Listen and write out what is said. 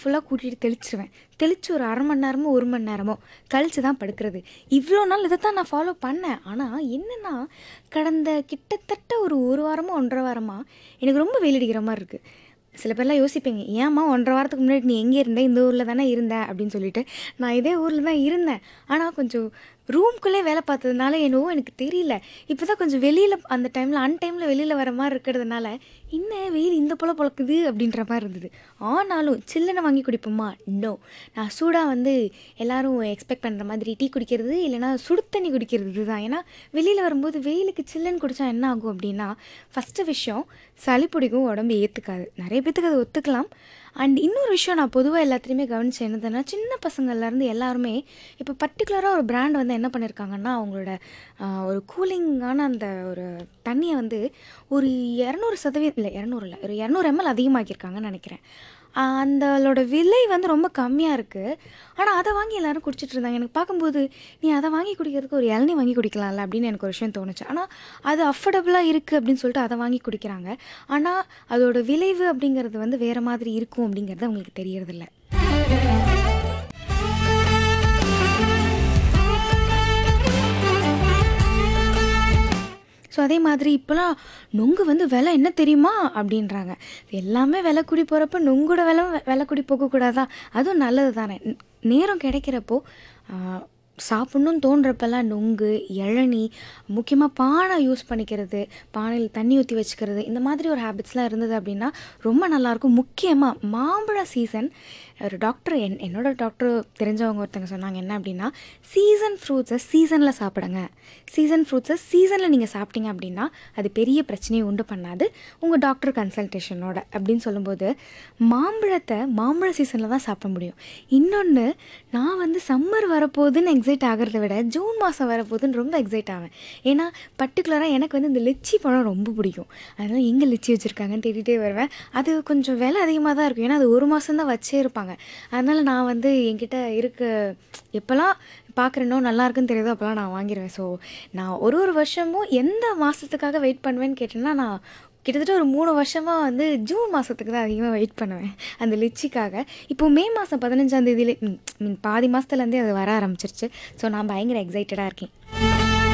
ஃபுல்லாக கூட்டிகிட்டு தெளிச்சிருவேன் தெளித்து ஒரு அரை மணி நேரமோ ஒரு மணி நேரமோ கழித்து தான் படுக்கிறது இவ்வளோ நாள் இதை தான் நான் ஃபாலோ பண்ணேன் ஆனால் என்னென்னா கடந்த கிட்டத்தட்ட ஒரு ஒரு வாரமோ ஒன்றரை வாரமாக எனக்கு ரொம்ப வெயில் அடிக்கிற மாதிரி இருக்குது சில பேர்லாம் யோசிப்பீங்க ஏம்மா ஒன்றரை வாரத்துக்கு முன்னாடி நீ எங்கே இருந்த இந்த ஊரில் தானே இருந்த அப்படின்னு சொல்லிட்டு நான் இதே ஊரில் தான் இருந்தேன் ஆனால் கொஞ்சம் ரூம்குள்ளே வேலை பார்த்ததுனால என்னவோ எனக்கு தெரியல இப்போ தான் கொஞ்சம் வெளியில் அந்த டைமில் அன் டைமில் வெளியில் வர மாதிரி இருக்கிறதுனால என்ன வெயில் இந்த போல பொழக்குது அப்படின்ற மாதிரி இருந்தது ஆனாலும் சில்லுன்னு வாங்கி குடிப்போமா நோ நான் சூடாக வந்து எல்லாரும் எக்ஸ்பெக்ட் பண்ணுற மாதிரி டீ குடிக்கிறது இல்லைனா சுடு தண்ணி குடிக்கிறது இதுதான் ஏன்னா வெளியில் வரும்போது வெயிலுக்கு சில்லுன்னு குடித்தா என்ன ஆகும் அப்படின்னா ஃபஸ்ட்டு விஷயம் சளி பிடிக்கும் உடம்பு ஏற்றுக்காது நிறைய பேத்துக்கு அது ஒத்துக்கலாம் அண்ட் இன்னொரு விஷயம் நான் பொதுவாக எல்லாத்துலேயுமே கவனிச்சேன் என்னதுன்னா சின்ன பசங்கள்லேருந்து எல்லாருமே இப்போ பர்டிகுலராக ஒரு பிராண்ட் வந்து என்ன பண்ணியிருக்காங்கன்னா அவங்களோட ஆஹ், ஒரு கூலிங்கான அந்த ஒரு தண்ணியை வந்து ஒரு இரநூறு சதவீதம் இல்லை இரநூறு இல்லை ஒரு இரநூறு எம்எல் அதிகமாக்கியிருக்காங்கன்னு நினைக்கிறேன் ஆஹ், அந்தளோட விலை வந்து ரொம்ப கம்மியாக இருக்குது ஆனால் அதை வாங்கி எல்லாரும் குடிச்சிட்டு இருந்தாங்க எனக்கு பார்க்கும்போது நீ அதை வாங்கி குடிக்கிறதுக்கு ஒரு இளநீ வாங்கி குடிக்கலாம்ல அப்படின்னு எனக்கு ஒரு விஷயம் தோணுச்சு ஆனால் அது அஃபோர்டபுளாக இருக்குது அப்படின்னு சொல்லிட்டு அதை வாங்கி குடிக்கிறாங்க ஆனால் அதோட விளைவு அப்படிங்கிறது வந்து வேறு மாதிரி இருக்கும் அப்படிங்கிறது அவங்களுக்கு தெரியறதில்ல ஸோ அதே மாதிரி இப்போலாம் நொங்கு வந்து விலை என்ன தெரியுமா அப்படின்றாங்க எல்லாமே விலை கூடி போகிறப்ப நொங்கோட விலை விலை கூடி போகக்கூடாதா அதுவும் நல்லது தானே ந- நேரம் கிடைக்கிறப்போ ஆஹ், சாப்பிட்ணுன்னு தோன்றப்பெல்லாம் நொங்கு இளநீ முக்கியமாக பானை யூஸ் பண்ணிக்கிறது பானையில் தண்ணி ஊற்றி வச்சுக்கிறது இந்த மாதிரி ஒரு ஹேபிட்ஸ்லாம் இருந்தது அப்படின்னா ரொம்ப நல்லாயிருக்கும் முக்கியமாக மாம்பழ சீசன் ஒரு டாக்டர் என் என்னோட டாக்டர் தெரிஞ்சவங்க ஒருத்தங்க சொன்னாங்க என்ன அப்படின்னா சீசன் ஃப்ரூட்ஸை சீசனில் சாப்பிடுங்க சீசன் ஃப்ரூட்ஸை சீசனில் நீங்கள் சாப்பிட்டீங்க அப்படின்னா அது பெரிய பிரச்சனையை உண்டு பண்ணாது உங்கள் டாக்டர் கன்சல்டேஷனோட அப்படின்னு சொல்லும்போது மாம்பழத்தை மாம்பழ சீசனில் தான் சாப்பிட முடியும் இன்னொன்று நான் வந்து சம்மர் வரப்போகுதுன்னு எக்ஸைட் ஆகிறத விட ஜூன் மாதம் வரப்போகுதுன்னு ரொம்ப எக்ஸைட் ஆவேன் ஏன்னா பர்டிகுலராக எனக்கு வந்து இந்த லிச்சி பழம் ரொம்ப பிடிக்கும் அதனால் எங்கே லிச்சி வச்சுருக்காங்கன்னு தேடிட்டே வருவேன் அது கொஞ்சம் விலை அதிகமாக தான் இருக்கும் ஏன்னா அது ஒரு மாதம் தான் வச்சே இருப்பாங்க அதனால் நான் வந்து என்கிட்ட இருக்க எப்போல்லாம் பார்க்குறேனோ நல்லா இருக்குன்னு தெரியுதோ அப்போல்லாம் நான் வாங்கிடுவேன் ஸோ நான் ஒரு ஒரு வருஷமும் எந்த மாதத்துக்காக வெயிட் பண்ணுவேன்னு கேட்டேன்னா நான் கிட்டத்தட்ட ஒரு மூணு வருஷமாக வந்து ஜூன் மாதத்துக்கு தான் அதிகமாக வெயிட் பண்ணுவேன் அந்த லிச்சிக்காக இப்போ மே மாதம் பதினஞ்சாம் தேதியிலே மீன் பாதி மாதத்துலேருந்தே அது வர ஆரம்பிச்சிருச்சு ஸோ நான் பயங்கர எக்ஸைட்டடாக இருக்கேன்